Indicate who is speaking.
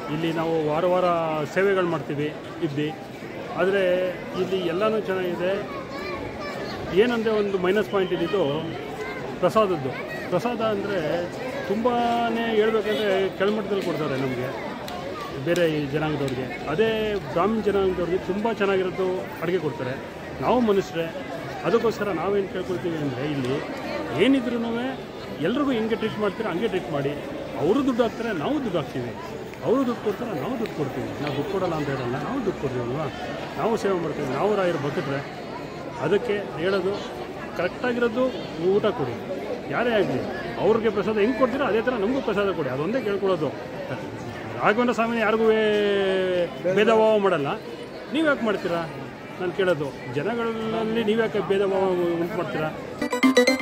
Speaker 1: ಇಲ್ಲಿ ನಾವು ವಾರ ವಾರ ಸೇವೆಗಳು ಮಾಡ್ತೀವಿ ಇದ್ದು ಆದರೆ ಇಲ್ಲಿ ಎಲ್ಲನೂ ಚೆನ್ನಾಗಿದೆ ಏನಂದರೆ ಒಂದು ಮೈನಸ್ ಪಾಯಿಂಟ್ ಇದ್ದಿದ್ದು ಪ್ರಸಾದದ್ದು ಪ್ರಸಾದ ಅಂದರೆ ತುಂಬಾ ಹೇಳ್ಬೇಕಂದ್ರೆ ಕೆಳಮಟ್ಟದಲ್ಲಿ ಕೊಡ್ತಾರೆ ನಮಗೆ ಬೇರೆ ಈ ಜನಾಂಗದವ್ರಿಗೆ ಅದೇ ಬ್ರಾಹ್ಮಣ ಜನಾಂಗದವ್ರಿಗೆ ತುಂಬ ಚೆನ್ನಾಗಿರೋದು ಅಡುಗೆ ಕೊಡ್ತಾರೆ ನಾವು ಮನುಷ್ಯರೇ ಅದಕ್ಕೋಸ್ಕರ ನಾವೇನು ಕೇಳ್ಕೊಳ್ತೀವಿ ಅಂದರೆ ಇಲ್ಲಿ ಏನಿದ್ರೂ ಎಲ್ರಿಗೂ ಹೆಂಗೆ ಟ್ರೀಟ್ ಮಾಡ್ತೀರಾ ಹಂಗೆ ಟ್ರೀಟ್ ಮಾಡಿ ಅವರು ದುಡ್ಡು ಹಾಕ್ತಾರೆ ನಾವು ದುಡ್ಡು ಹಾಕ್ತೀವಿ ಅವರು ದುಡ್ಡು ಕೊಡ್ತಾರೆ ನಾವು ದುಡ್ಡು ಕೊಡ್ತೀವಿ ನಾವು ದುಡ್ಡು ಕೊಡಲ್ಲ ಅಂತ ಹೇಳಲ್ಲ ನಾವು ದುಡ್ಡು ಕೊಡ್ತೀವಲ್ವಾ ನಾವು ಸೇವೆ ಮಾಡ್ತೀವಿ ನಾವು ರಾಯರು ಬಗ್ಗಿದ್ರೆ ಅದಕ್ಕೆ ಹೇಳೋದು ಕರೆಕ್ಟಾಗಿರೋದು ಊಟ ಕೊಡಿ ಯಾರೇ ಆಗಲಿ ಅವ್ರಿಗೆ ಪ್ರಸಾದ ಹೆಂಗೆ ಕೊಡ್ತೀರೋ ಅದೇ ಥರ ನಮಗೂ ಪ್ರಸಾದ ಕೊಡಿ ಅದೊಂದೇ ಕೇಳ್ಕೊಳ್ಳೋದು ರಾಘವೇಂದ್ರ ಸ್ವಾಮಿನ ಯಾರಿಗೂ ಭೇದ ಭಾವ ಮಾಡಲ್ಲ ನೀವು ಯಾಕೆ ಮಾಡ್ತೀರಾ ನಾನು ಕೇಳೋದು ಜನಗಳಲ್ಲಿ ನೀವು ಯಾಕೆ ಭೇದ ಭಾವ ಉಂಟು ಮಾಡ್ತೀರಾ